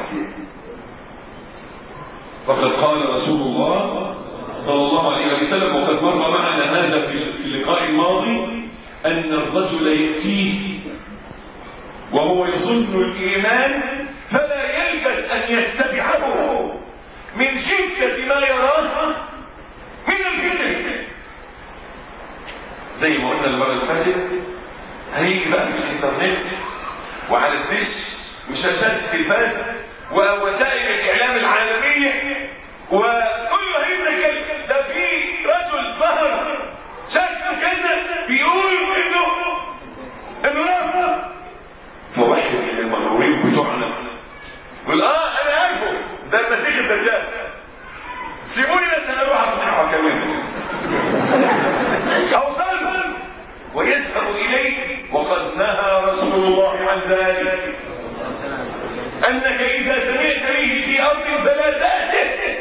وحده فقد قال رسول الله صلى الله عليه وسلم وقد مر معنا هذا في اللقاء الماضي أن الرجل يأتيه وهو يظن الإيمان فلا يلبث أن يتبعه من شدة ما يراه من الفتن زي ما قلنا المرة اللي فاتت هيجي بقى في الانترنت وعلى الدش وشاشات التلفاز ووسائل الاعلام العالميه وكل هيبدا ده في رجل ظهر شكله كده بيقول انه انه لا فواحد من المغرورين بتوعنا يقول اه انا عارفه ده المسيح الدجال سيبوني بس انا اروح اصحى كمان اوصل ويذهب اليه وقد نهى رسول الله عن ذلك انك اذا سمعت به في ارض فلا تأته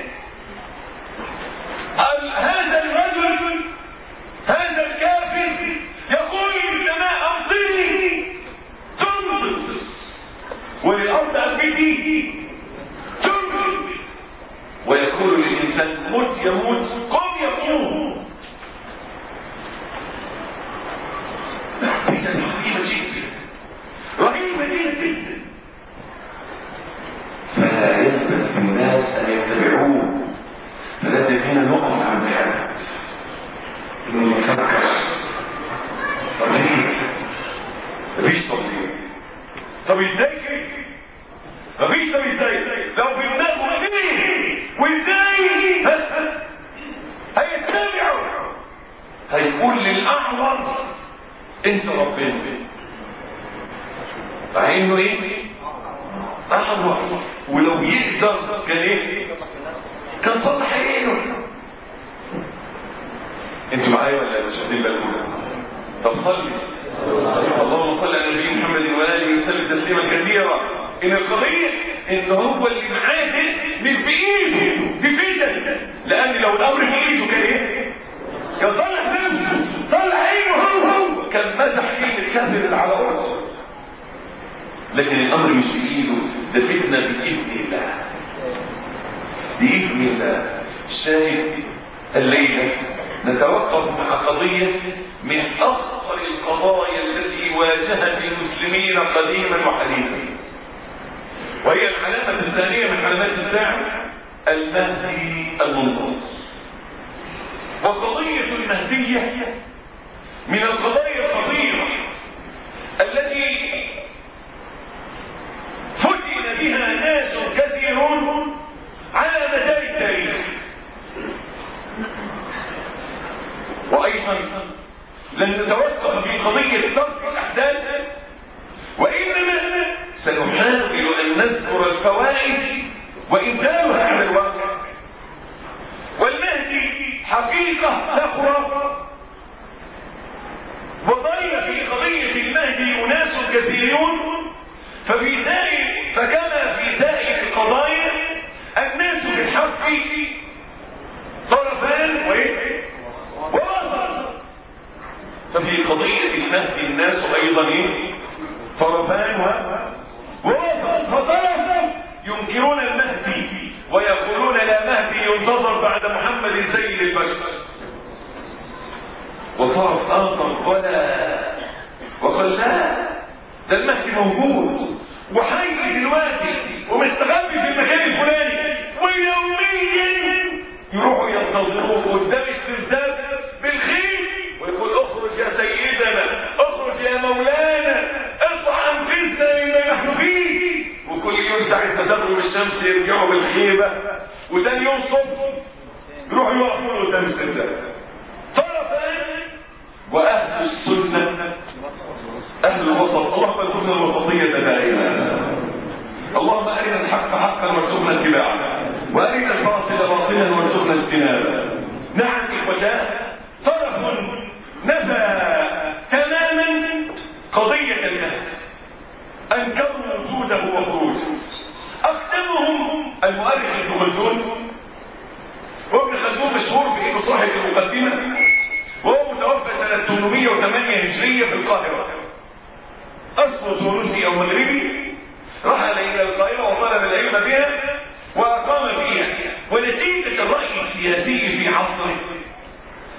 هذا الرجل هذا الكافر يقول للسماء امطرني تنبت وللارض انبتي تنبت ويقول للانسان مت يموت قم يقوم فتن رهيبه جدا رهيبه جدا فلا يثبت في الناس ان يتبعوه فلازم هنا نقف عند حد انه نفكر طبيعي مفيش طبيعي طب ازاي كده مفيش طب ازاي لو في دماغه ايه وازاي هيتبعوا هيقول للاعور انت ربنا مع انه ايه اعور ولو يقدر كان ايه كان صلح عينه انتوا معايا ولا مش واخدين بالكم طب صلي اللهم صل على نبينا محمد واله وسلم تسليما كثيرا ان القضيه ان هو اللي معاه ده مش بايده بفتن لان لو الامر في ايده كان ايه كان طلع نفسه طلع عينه هو هو كان مسح كلمه كافر على راسه لكن الامر مش بايده ده فتنه باذن الله باذن الله الشاهد الليله نتوقف مع قضيه من اخطر القضايا التي واجهت المسلمين قديما وحديثا وهي العلامه الثانيه من علامات الساعه المهدي المنتظر وقضيه المهديه من القضايا الخطيره التي فتن بها ناس كثيرون على مدار التاريخ وايضا لن نتوقف في قضية ترك الاحداث وانما سنحاول ان نذكر الفوائد وانزالها على الواقع والمهدي حقيقة لا خرافة وضل في قضية المهدي اناس كثيرون ففي سائر فكما في سائر القضايا الناس في الحق طرفان وايه ووسط ففي قضية المهدي الناس ايضا ايه طرفان ووسط فطرف ينكرون المهدي ويقولون لا مهدي ينتظر بعد محمد سيد البشر وطرف اخر ولا وقال لا ده المهدي موجود وحي دلوقتي ومستخبي في المكان الفلاني ويوميا يروحوا ينتظروه قدام السرداب بالخير ويقول اخرج يا سيدنا اخرج يا مولانا اطلع انقذنا مما نحن فيه وكل يوم ساعة تغرب الشمس يرجعوا بالخيبة وتاني يوم صبح يروحوا يقفوا قدام السرداب طرفان واهل السنة اهل الوسط اللهم ارزقنا الوسطية دائما اللهم ارنا الحق حقا وارزقنا اتباعه وارنا الباطل باطلا وارزقنا اجتنابه نعم اخوتاه طرف نفى تماما قضية المهد انكروا وجوده وخروجه اقدمهم المؤرخ ابن خلدون وابن خلدون مشهور بانه صاحب المقدمه وهو متوفى سنه 808 هجريه في القاهره اصله تونسي او مغربي رحل الى القاهره وطلب العلم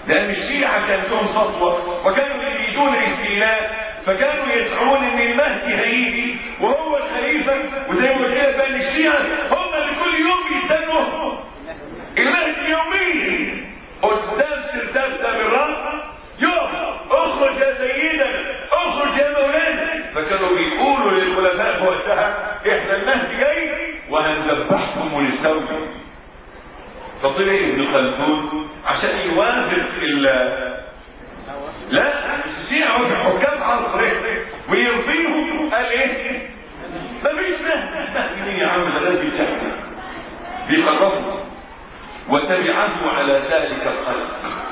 لان الشيعة كان لهم سطوة وكانوا يريدون الاستيلاء فكانوا يدعون ان المهدي هيجي وهو الخليفة وزي ما قلت لك بقى ان الشيعة هم اللي كل يوم يستنوا المهدي يوميا قدام سرداب سامراء يقف اخرج يا سيدنا اخرج يا مولانا فكانوا بيقولوا للخلفاء في وقتها احنا المهدي جاي وهنذبحكم ونستوجب فطلع ابن خلدون عشان يوافق ال لا الشيعة والحكام عصره ويرضيهم قال ايه مفيش مهدي مهدي يا عم ده لازم يتشحن بيقربوا وتبعه على ذلك القلب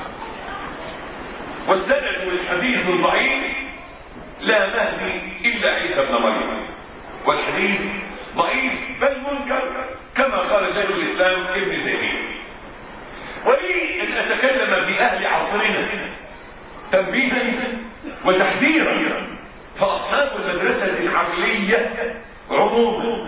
والسند الحديث الضعيف لا مهدي الا عيسى ابن مريم والحديث ضعيف بل منكر كما قال شيخ الاسلام ابن تيميه ولي ان اتكلم باهل عصرنا تنبيها وتحذيرا فاصحاب المدرسه العقليه عموما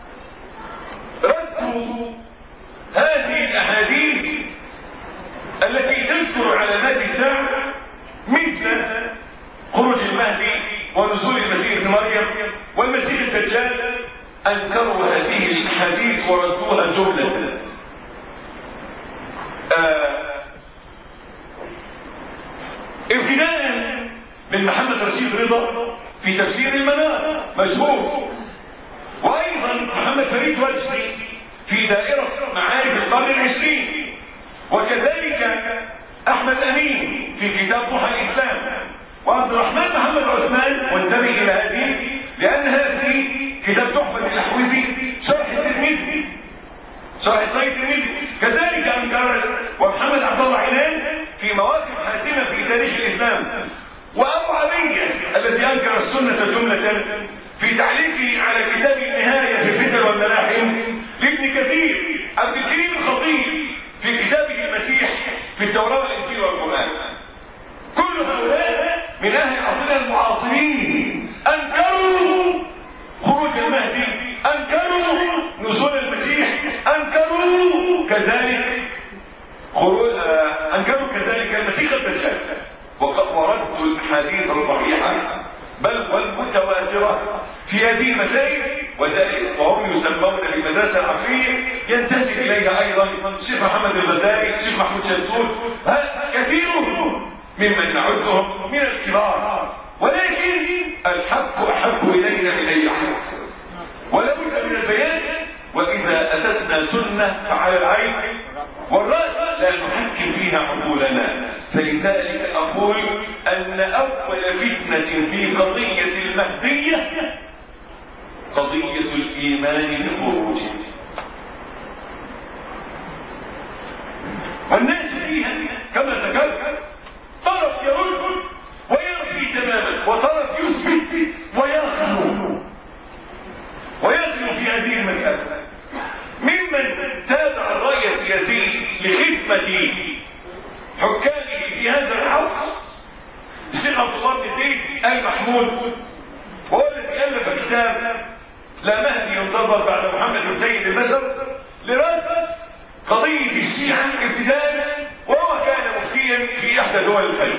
ردوا هذه الاحاديث التي تذكر علامات الساعه مثل خروج المهدي ونزول المسيح ابن مريم والمسيح الدجال انكروا هذه الاحاديث وردوها جمله آه ابتداء من محمد رشيد رضا في تفسير المنار مشهور وايضا محمد فريد وجدي في دائرة معارف القرن العشرين وكذلك احمد امين في كتاب ضحى الاسلام وعبد الرحمن محمد عثمان وانتبه الى هذه لان هذه كتاب تحفة الاحوذي شرح الترمذي شرح صحيح الترمذي كذلك انكر ومحمد عبد الله عنان في مواقف حاسمة في تاريخ الاسلام وابو عبية الذي انكر السنة جملة في تعليقه على كتاب النهاية في الفتن والملاحم لابن كثير عبد الكريم الخطيب في كتابه المسيح في التوراة والانجيل والقرآن كل هؤلاء من اهل عصرنا المعاصرين انكروا خروج المهدي انكروا نزول المسيح انكروا كذلك خروج آه انكروا كذلك المسيح الدجال وقد وردوا الاحاديث الصحيحه بل والمتواتره في هذه المسائل وذلك وهم يسمون بالمدرسه العقليه ينتسب اليها ايضا الشيخ محمد الغزالي الشيخ محمود شمسون كثيرهم ممن نعدهم من الكبار ولكن الحق احب الينا من اي احد ولا بد من البيان واذا اتتنا سنه فعلى العين والراس لا نحكم فيها عقولنا فلذلك اقول ان اول فتنه في قضيه المهديه قضيه الايمان بخروجه والناس فيها كما ذكرت طرف يرد وينفي تماما وطرف يثبت ويخلو ويخلو في هذه المسألة ممن تابع الرأي السياسي لخدمة حكامه في هذا العصر الشيخ عبد الله بن زيد آل محمود وهو الذي ألف كتاب لا مهدي ينتظر بعد محمد بن سيد البشر لرد قضية الشيعة ابتداء وهو كان مفتيا في إحدى دول الخليج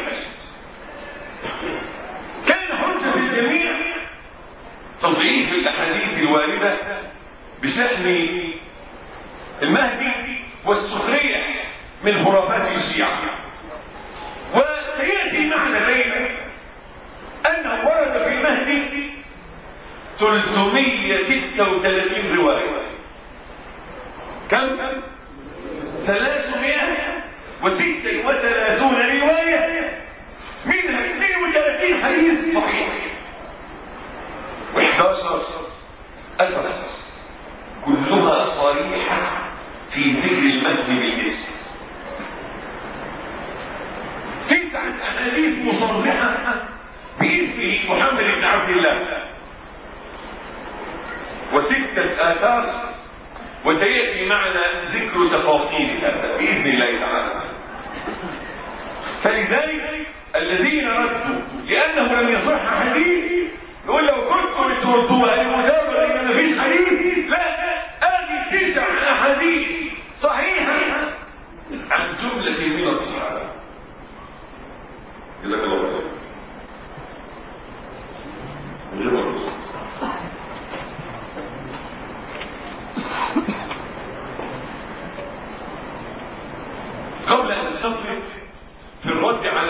كان حجة الجميع تضعيف الأحاديث الواردة بشأن المهدي والسخرية من خرافات الشيعة وسيأتي معنا ليلة أنه ورد في المهدي 336 رواية كم؟ 336 رواية منها 32 حديث صحيح و11 أثر كلها صريحة في ذكر المجد بالاسم تسعة أحاديث مصرحة باسم محمد بن عبد الله وستة آثار وسيأتي معنا ذكر تفاصيل هذا بإذن الله تعالى فلذلك الذين ردوا لأنه لم يصح حديث يقول لو كنتم تردوها لمجرد ان مفيش حديث لا ادي تسع احاديث صحيحه عن جمله من الصحابه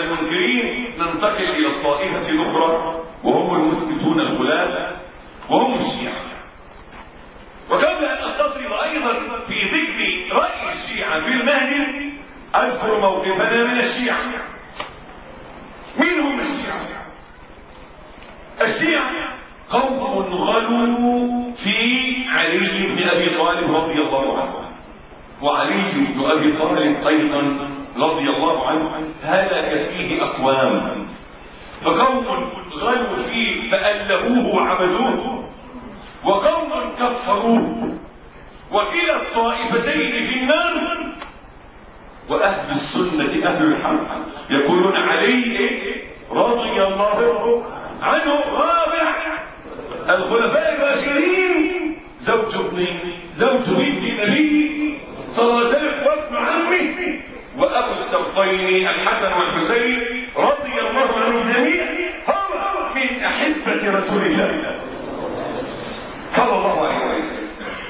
المنكرين ننتقل الى الطائفة الاخرى وهم المثبتون الغلاة وهم الشيعة وقبل ان استصرف ايضا في ذكر رأي الشيعة في المهدي اذكر موقفنا من الشيعة مين هم الشيعة الشيعة قوم غلوا في علي بن ابي طالب رضي الله عنه وعلي بن ابي طالب ايضا رضي الله عنه هلك فيه اقوام فقوم غلوا فيه فألهوه وعبدوه وقوم كفروه وكلا الطائفتين في النار واهل السنة اهل الحق يقولون علي رضي الله عنه رابع الخلفاء الراشدين زوج ابن زوج بنت النبي صلى الله عليه وسلم وابن عمه وابو السبطين الحسن والحسين رضي الله عنهم جميعا هم من احبه رسول الله صلى الله عليه وسلم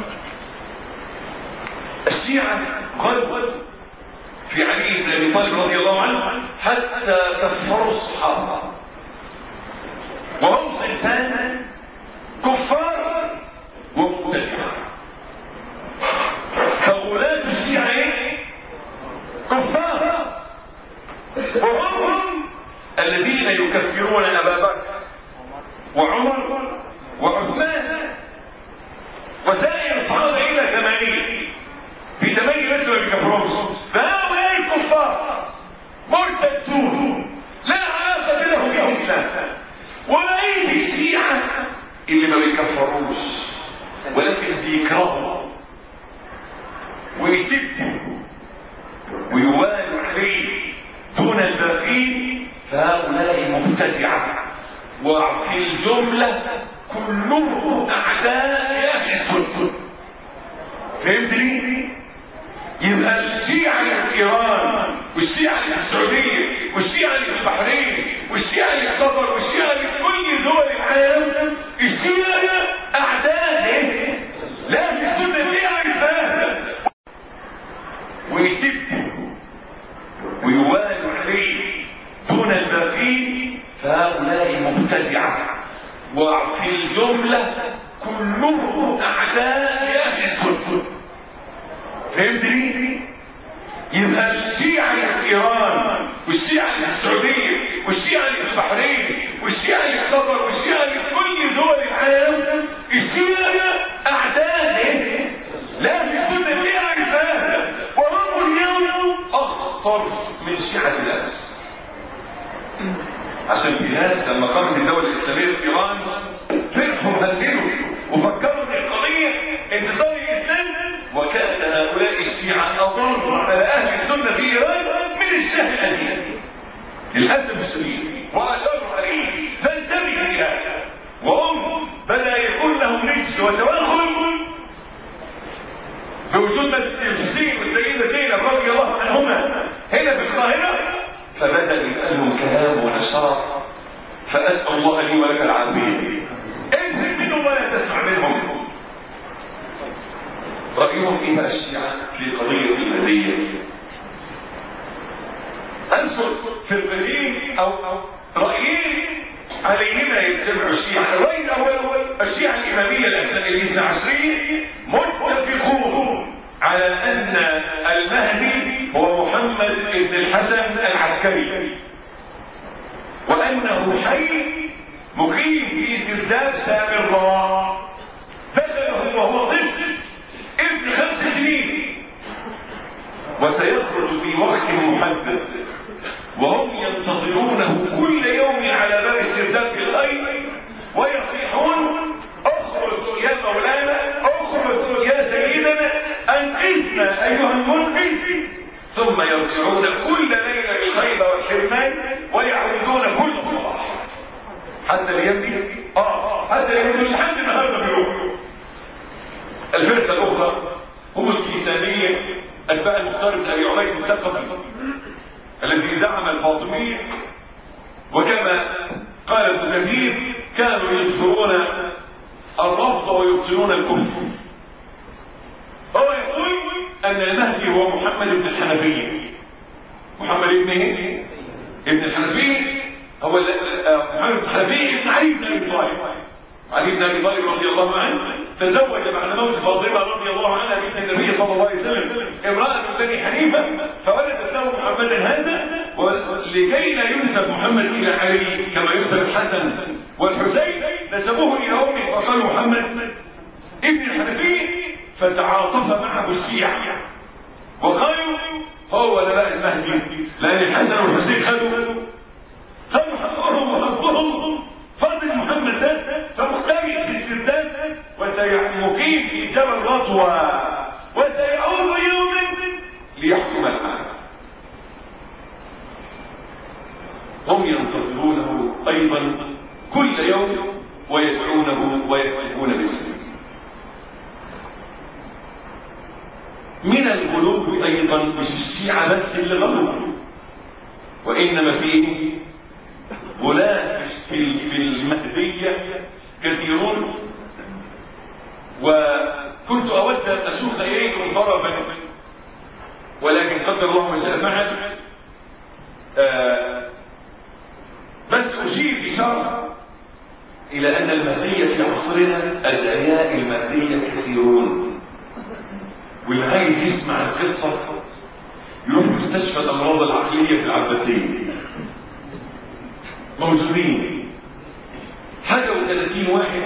الشيعه غلوا في علي بن ابي طالب رضي الله عنه حتى كفروا الصحابه وهم صنفان كفار ومبتدعه فغلاة الشيعة كفار وهم الذين يكفرون ابا بكر وعمر وعثمان وسائر الصحابه الى ثمانين في ثمانية بس ما بيكفروش فهؤلاء الكفار مرتدون لا علاقه لهم بالاسلام وليس الشيعه اللي ما بيكفروش ولكن بيكرهوا ويسدوا ويوالوا عليه دون الباقين فهؤلاء مبتدعة وفي الجملة كلهم أعداء أهل السنة فهمت لي؟ يبقى الشيعة اللي في إيران والشيعة اللي في السعودية والشيعة اللي في البحرين والشيعة اللي في قطر والشيعة اللي في كل دول العالم الشيعة أعداء إيه؟ لا في السنة دي عرفاها ويسدوا ويوالوا عليه دون الباقين فهؤلاء مبتدعة وفي الجملة كلهم أعداء أهل السنة فهمت لي؟ يبقى الشيعة اللي في إيران والشيعة اللي في السعودية والشيعة اللي في البحرين والشيعة اللي في قطر والشيعة اللي في كل دول العالم الشيعة أعداء إيه؟ لا في السنة دي عرفاها وهم اليوم أخطر من شيعة الأسد عشان في ناس لما قامت الدولة الإسلامية في إيران فرحوا هزلوا وفكروا ان القضية انتصار الإسلام وكان هؤلاء الشيعة أضر على أهل السنة في إيران من الشاه الأمين للأسف الشديد وأشاروا عليه فانتبه إلى هذا وهم بدأ يكون لهم رجس وتوخل بوجود مسجد والسيدة زينب رضي الله عنهما هنا في القاهرة فبدأ يبقى لهم كلام ونشاط فأسأل الله لي ولك العافية انزل منهم ولا تسمع منهم رأيهم ايه بقى الشيعة في قضية المهدية انصر في القديم او رأيين عليهما يتبع الشيعة الرأي الأول الشيعة الإمامية الاثنى عشرية متفقون على أن المهدي هو محمد بن الحسن العسكري وأنه حي مقيم في سرداب سامراء دخله وهو طفل ابن خمس سنين وسيخرج في وقت محدد وهم ينتظرونه كل يوم على باب السرداب في الخير ويصيحون اخرج يا مولانا اخرج يا سيدنا انقذنا ايها المنقذ ثم يرجعون كل ليله بالخيبه والحرمان ويعودون كل صباح حتى الايام دي اه حتى الايام دي لحد النهارده بيروحوا الفرقه الاخرى هم الكيسانيه اتباع المختار بن ابي عبيد الثقفي الذي زعم الفاطميه وكما قال ابن كثير كانوا ينصرون الرفض ويبطلون الكفر هو يقول ان المهدي هو محمد بن الحنفيه محمد بن ايه ابن الحنفي هو محمد الحنفي ابن علي بن ابي طالب علي بن ابي طالب رضي الله عنه تزوج بعد موت فاطمه رضي الله عنها بنت النبي صلى الله عليه وسلم امراه من بني حنيفه فولدت له محمدا هذا ولكي لا ينسب محمد الى علي كما ينسب الحسن والحسين نسبوه الى امه وقالوا محمد ابن الحنفي فتعاطف معه الشيعه وقالوا هو ده بقى المهدي لان الحسن والحسين خدوا خدوا حقهم وحقهم فضل محمد ده فمختلف في السردان وسيقيم في جبل رطوة وسيعود يوما ليحكم العالم هم ينتظرونه ايضا كل يوم ويدعونه ويكتبون باسمه من الغلو ايضا مش الشيعة بس اللي غلوا وانما فيه غلاة في المهدية كثيرون وكنت اود ان اسوق اليكم ضربا ولكن قدر الله ما شاء فعل آه بس اشير اشاره الى ان المهدية في عصرنا الادعياء المهدية كثيرون واللي عايز يسمع القصة يروح مستشفى الامراض العقلية في العباسية موجودين حاجة و30 واحد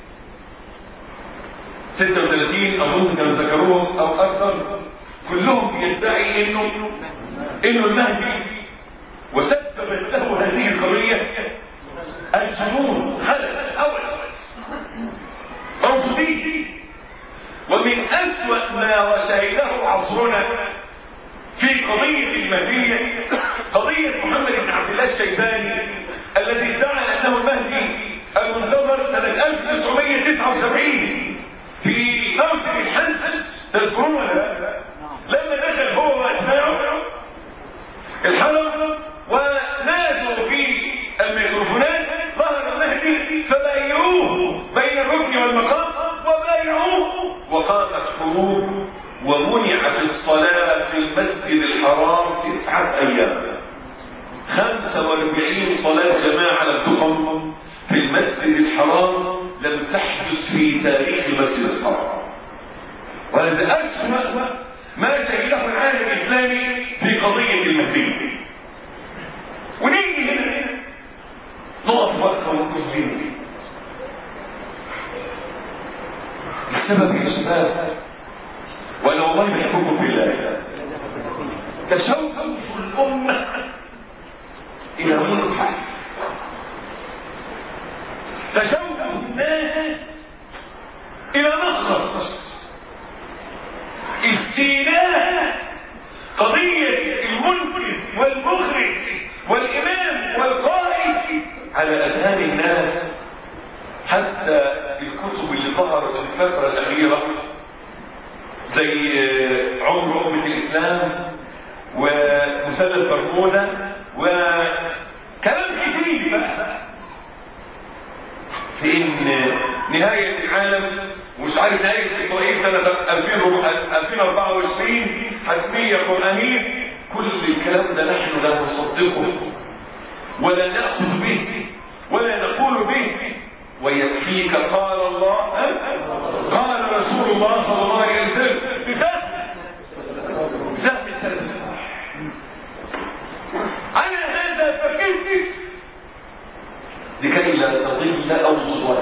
36 اظن كانوا ذكروهم او اكثر كلهم يدعي انه انه المهدي وسببت له هذه القضية الجنون خلل اول موجودين ومن اسوأ ما وشهده عصرنا في قضية المهدية قضية محمد بن عبد الله الشيباني الذي ادعى انه المهدي المنتظر سنة 1979 في موسم الحج تذكرون ولا لا؟ لما دخل هو واتباعه الحرم ونادوا في الميكروفونات ظهر المهدي فبايعوه بين الركن والمقام وبايعوه وقامت حروب ومنعت الصلاة في المسجد الحرام تسعة أيام 45 صلاة جماعة لم تقم في المسجد الحرام لم تحدث في تاريخ المسجد الحرام وهذا أسوأ ما شهده العالم الإسلامي في قضية المهدي ونيجي هنا نقف وقفة ونقفين السبب يا شباب وانا والله بحبكم في الله تشوف الأمة إلى منحة تشوف الناس إلى مخرج استيلاء قضية المنكر والمخرج والإمام والقائد على أذهان الناس حتى الكتب اللي ظهرت في الفترة الأخيرة زي عمر أمة الإسلام ومثلث برمودا وكلام كتير بقى في ان نهاية العالم ومش عارف نهاية اسرائيل سنة 2024 حتمية قرآنية كل الكلام ده نحن لا نصدقه ولا نأخذ به ولا نقول به ويكفيك قال الله قال رسول الله صلى الله عليه وسلم بفهم فهم السلف على هذا فكرت لكي لا تضل او تضل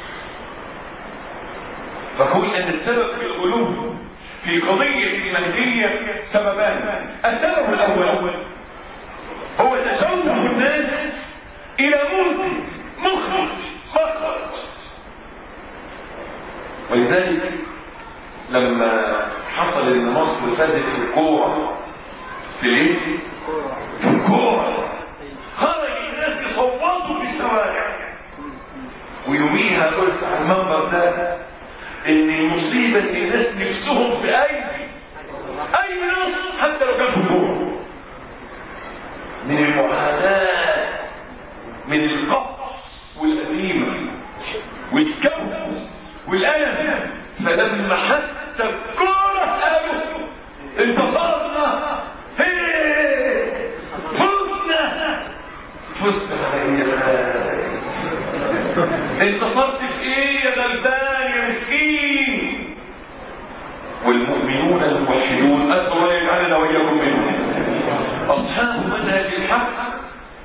فقل ان السبب في الغلو في قضية المهدية سببان السبب الاول هو تشوه الناس الى موت مخرج مخرج ولذلك لما حصل ان مصر فازت في الكورة في الايه؟ في الكورة خرج الناس يصوتوا في الشوارع ويوميها قلت على المنبر ده ان المصيبة ان الناس نفسهم في اي اي نص حتى لو كان في الكورة من المعاناة من القهر والأليمة والكون والألم فلما حتى الكورة قالوا انتصرنا فزنا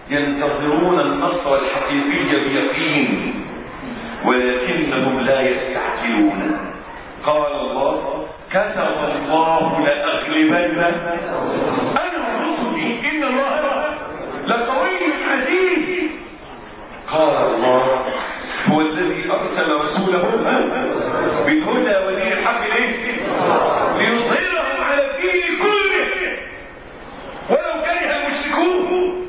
ينتظرون النصر الحقيقي بيقين ولكنهم لا يستعجلون قال الله كتب الله لأغلبن أنا ورسلي إن الله لقوي عزيز قال الله هو الذي أرسل رسوله بالهدى ودين الحق ليه ليظهره على الدين كله ولو كره المشركون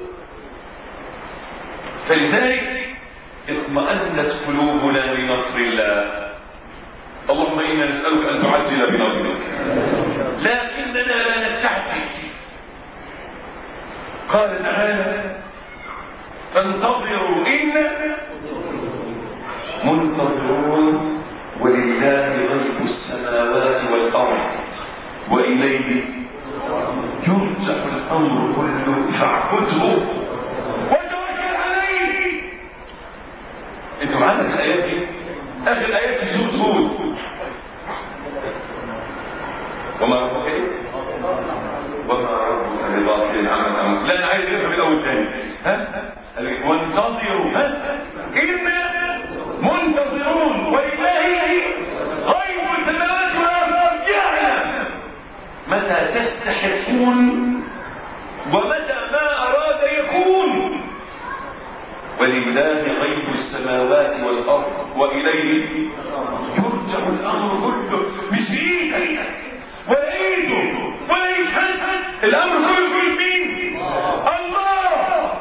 فلذلك اطمأنت قلوبنا لنصر الله اللهم إنا نسألك أن تعجل بنصرك لكننا لا نستعجل قال تعالى فانتظروا إنا منتظرون ولله غيب السماوات والأرض وإليه يرجع الأمر كله فاعبده وتوكل عليه انتوا معانا في الآيات دي آخر آيات في سورة هود وما ربك ايه؟ وما ربك بغافل عما تعمل لا انا عايز افهم الاول تاني ها وانتظروا ها انا منتظرون ولله غيب السماوات والارض يعلم متى تستحقون ومتى ما اراد يكون ولله غيب السماوات والارض واليه يرجع الامر كله مش بايدك ولا ايده ولا يشهد الامر كله في مين الله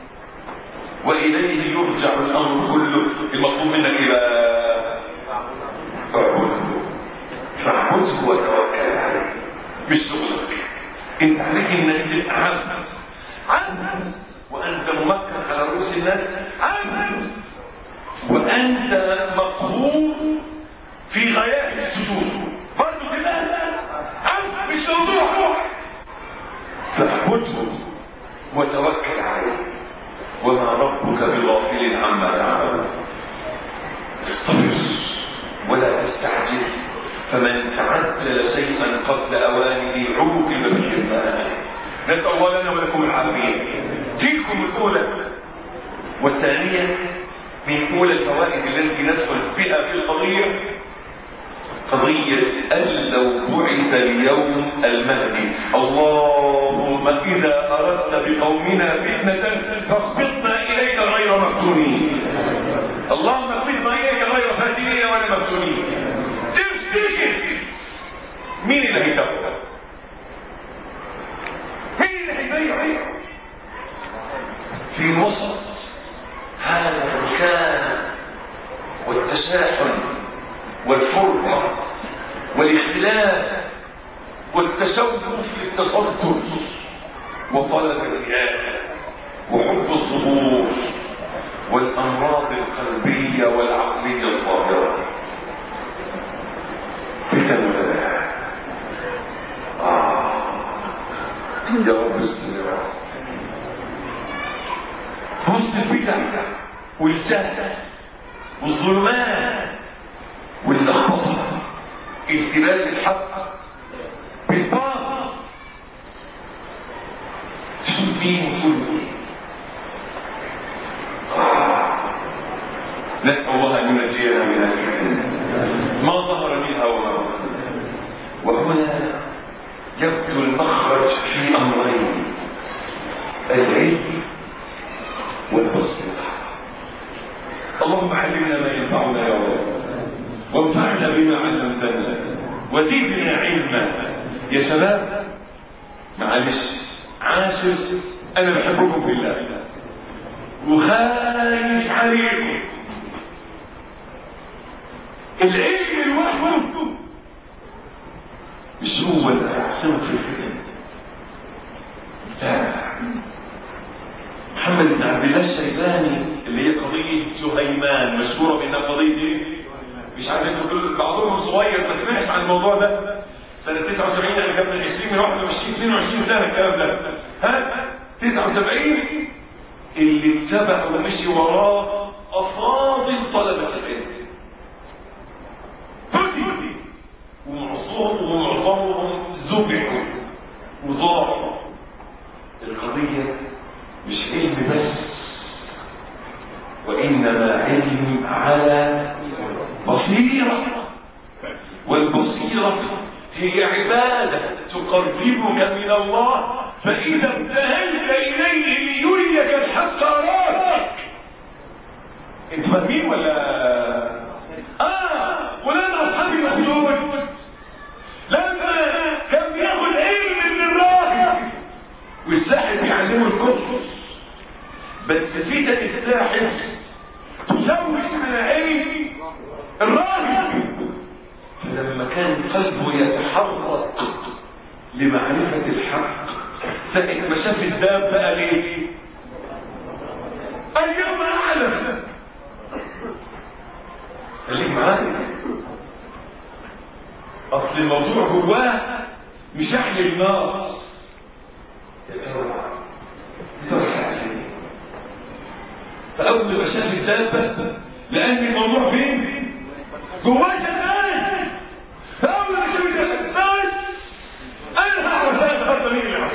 واليه يرجع الامر كله المطلوب منك ايه بقى فاعبده فاعبده وتوكل عليه مش شغلك انت عليك انك تبقى عبد عبد وانت ممكن على رؤوس الناس عبد وانت مقهور في غايات السجود برضه كده عبد مش موضوع فاعبده وتوكل عليه وما ربك بغافل عما تعمل اصطبر ولا تستعجل فمن تعجل شيئا قبل اوانه عوقب بحرمانه نسال الله لنا ولكم العافيه تلكم الاولى والثانيه من اولى الفوائد التي ندخل بها في القضيه قضية أن لو بعث اليوم المهدي اللهم إذا أردت بقومنا فتنة فاقبضنا إليك غير مفتونين اللهم اقبضنا إليك غير فاتنين ولا مفتونين تفتكر مين اللي هيتوقع مين اللي هيبيع في وسط هذا الركان والتشاحن والفرقة والاختلاف والتشوف للتصدر وطلب الرئاسة وحب الظهور والأمراض القلبية والعقلية الظاهرة فتن ولا آه يا رب استمر وسط البدع والجهل والظلمات واللخبطه التباس الحق بالباطل تشوف مين وتقول مين نسأل الله أن ينجينا من الفتن ما ظهر منها وما بطن وهنا يبدو المخرج في أمرين العلم والبصيرة اللهم علمنا ما ينفعنا يا رب وانفعنا بما علمتنا وزدنا علما يا شباب معلش عاشر انا بحبكم في الله وخايف عليكم العلم لوحده مش هو اللي هيحسنه في الفتن لا محمد بن عبد الله الشيباني اللي هي قضيه سهيمان مشهوره بانها قضيه ايه؟ مش عارف انتوا كل بعضهم صغير ما سمعش عن الموضوع ده سنة 79 يعني كان من 20 من 21 22 سنة الكلام ده ها 79 اللي اتبع ومشي وراه أفاضل طلبة العلم هدي ومعظمهم ومعظمهم ذبحوا وضاعوا القضية مش علم بس وإنما علم على بصيرة والبصيرة هي عبادة تقربك من الله فإذا ابتهلت إليه ليريك الحق أراك انت فاهمين ولا اه ولما اصحابي مخلود لما كان بياخد علم من الراهب والساحر بيعلمه الكفر بس فتنة الساحر تشوش على عين الراهب فلما كان قلبه يتحرك لمعرفة الحق ساعة ما شاف الدابة قال ايه؟ اليوم اعلم خليك معايا اصل الموضوع جواه مش احلى النار فاول ما شاف الدابه لان الموضوع فين جواه جمال فاول ما شاف الدابه انهى وسائل الارض مين اللي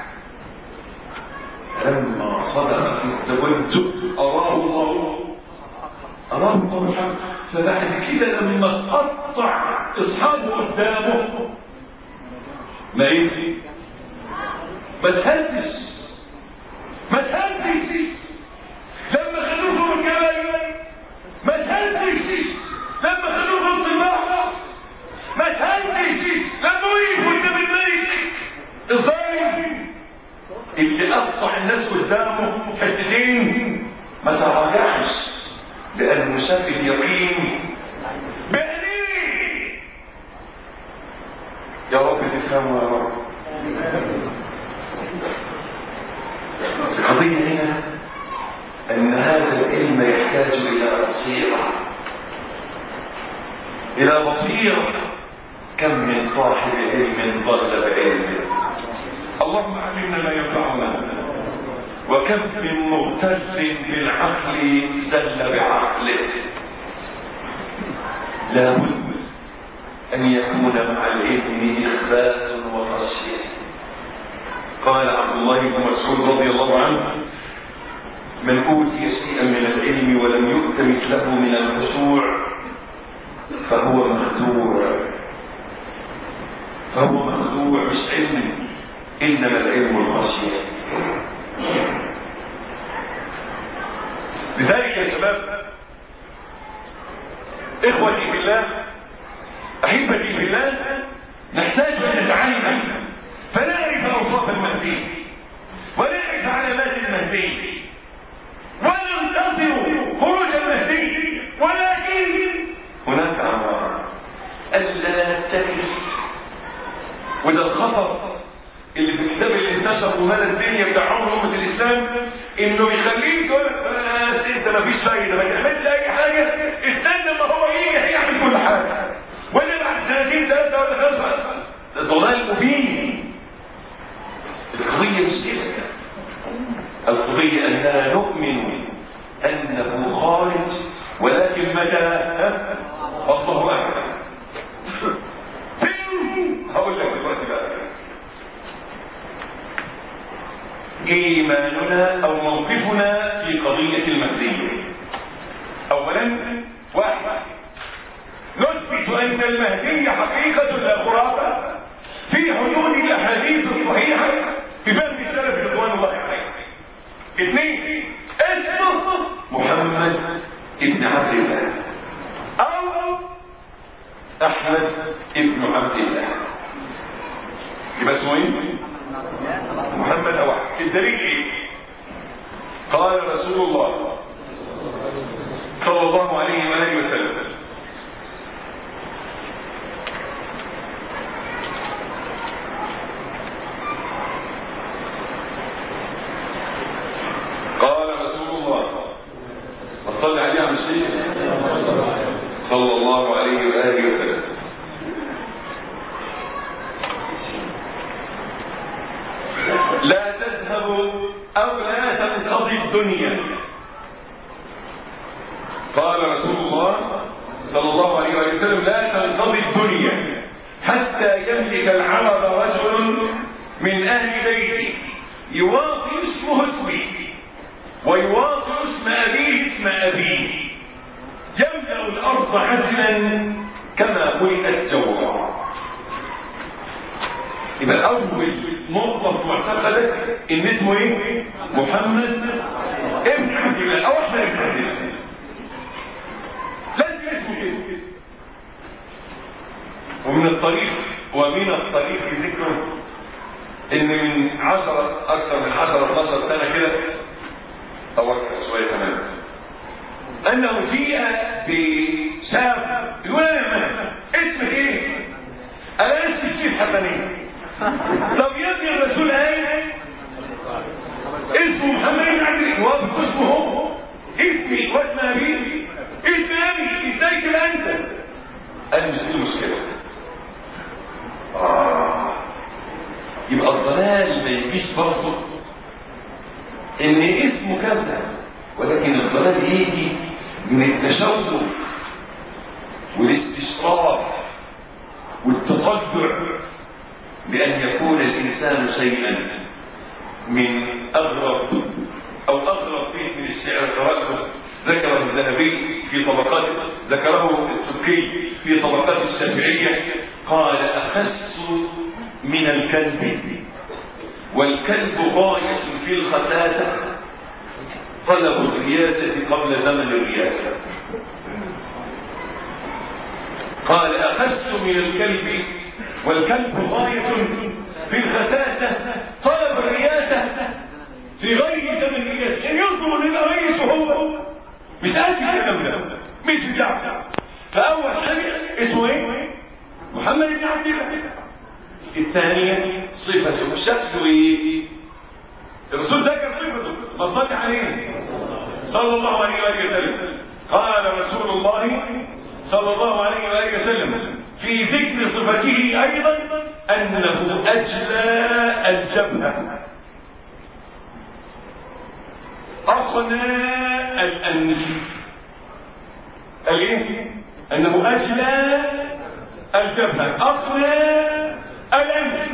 لما صدق في التوجه اراه الله أراه الله الحق فبعد كده لما قطع أصحابه قدامه ما ايه ما تهدش ما تهدش لما خلوه فوق الجبل ما تهدش لما خلوه فوق البحر ما تهدش لما وقف قدام الملك الظالم اللي قطع الناس قدامه حتتين ما تراجعش لأنه شاف اليقين بعينيه يا رب تفهموا يا رب القضية هنا أن هذا العلم يحتاج إلى بصيرة إلى بصيرة كم من صاحب علم ضل بعلمه اللهم علمنا ما ينفعنا وكم من مغتز بالعقل دل بعقله لابد ان يكون مع العلم اخبات وخشيه قال عبد الله بن مسعود رضي الله عنه من اوتي شيئا من العلم ولم يؤت مثله من الخشوع فهو مخدوع فهو مخدوع مش علم انما العلم الخشيه لذلك يا شباب اخوتي بالله احبتي بالله نحتاج ان نتعلم فنعرف اوصاف المهدي ونعرف علامات المهدي وننتظر خروج المهدي ولكن هناك امر الا نتكل وده الخطر اللي في الكتاب اللي انتشر ومال الدنيا بتاع عمر امه الاسلام انه يخليك تقول بس انت ما فيش فايده ما تعملش اي حاجه استنى ما هو يجي هيعمل كل حاجه ولا بعد سنتين ثلاثه ولا خمسه ده ضلال مبين القضيه مش كده القضيه اننا نؤمن انه خارج ولكن متى الله اعلم هقول لك دلوقتي بقى ايماننا او موقفنا في قضية المهدي اولا واحد نثبت ان المهدي حقيقة لا خرافة في حدود الاحاديث الصحيحة في فهم السلف رضوان الله عليه اثنين اسمه محمد ابن عبد الله او احمد ابن عبد الله يبقى اسمه ايه محمد او احمد الدليل ايه قال رسول الله صلى الله عليه واله وسلم قال رسول الله وصلى عليه عن الشيخ صلى الله عليه واله وسلم لا تذهب او لا تنقضي الدنيا قال رسول الله صلى الله عليه وسلم لا تنقضي الدنيا حتى يملك العرب رجل من اهل بيتي يواطي اسمه اسمي ويواطئ اسم أبيه اسم أبيه يملأ الأرض عدلا كما ملئت جورا يبقى أول موظف معتقدك إن اسمه إيه؟ محمد ابن عبد الله أو أحمد ابن عبد الله لازم اسمه كده ومن الطريق ومن الطريق ذكره ان من عشرة اكثر من عشرة 12 سنة كده او اكثر شوية كمان انه جيء بشاب يقول انا اسمك ايه انا اسمي الشيخ حسنين طب يا ابني الرسول قال اسمه محمد بن عبد الله وافق اسمه هو اسمي واسم ابي اسم ابي ازاي كده انت قال مش دي المشكله آه. يبقى الضلال ما يجيش برضه ان اسمه كذا ولكن الضلال يجي من التشوق والاستشراف والتطلع بأن يكون الإنسان شيئا من أغرب أو أغرب بيت من الشعر قرأته ذكره الذهبي في طبقات ذكره السكي في طبقات الشافعية قال أخس من الكلب والكلب غاية في الختاتة طلب الرياسة قبل زمن الرياسة قال أخس من الكلب والكلب غاية في الختاتة طلب الرياسة في غير زمن الرياسة إن ينظر إلى رئيسه هو مش قد الكلام ده مش بتاعه فأول حاجة اسمه إيه؟ محمد بن عبد الله الثانية صفته شكله إيه؟ الرسول ذكر صفته ما صلي عليه صلى الله عليه وآله وسلم قال رسول الله صلى الله عليه وآله وسلم في ذكر صفته أيضا أنه أجلى الجبهة أقنى الأنف الايه أنه أجلى الجبهة أقنى الأنف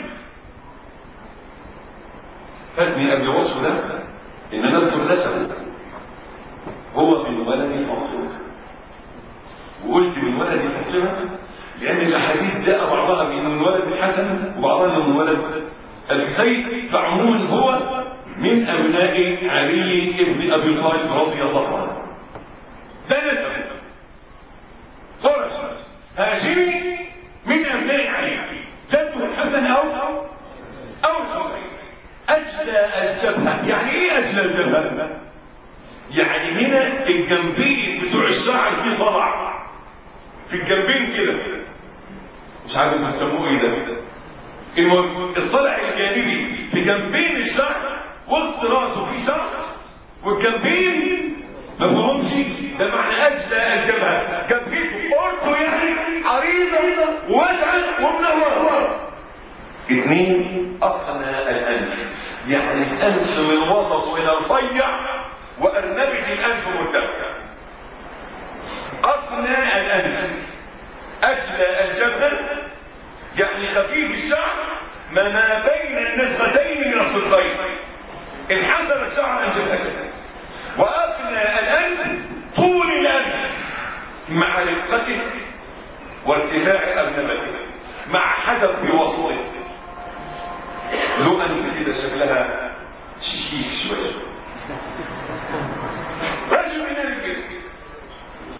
فاتني قبل وصف ده إن نذكر نسبه هو من ولد فاطمة وقلت من ولد فاطمة لأن الأحاديث جاء بعضها من ولد الحسن وبعضها من ولد الحسين فعموما هو من أبناء علي بن أبي طالب رضي الله عنه ده نسب فرس هاشمي من أبناء علي جده الحسن أو أو الحسين أجلى الجبهة يعني إيه أجلى الجبهة؟ يعني هنا الجنبين بتوع الشعر في طلع في الجنبين كده مش عارف بيسموه ايه ده المهم الطلع الجانبي في جنبين الشعر وسط راسه في شعر والجنبين ما فهمش ده معنى اجزاء الجبهه جنبين قلته يعني عريضه واسعه ومنوره اثنين اقنى الانف يعني الانف من وسط الى رفيع وارنبه الانف مرتفع اقنى الانف اجلى الجبهه يعني خفيف الشعر ما ما بين النسختين من الصدقين انحدر الشعر عن جبهته وأقنى الأنف طول الأنف مع رقته وارتفاع أرنبته مع حدث بوسطه له أنف كده شكلها شيك شوية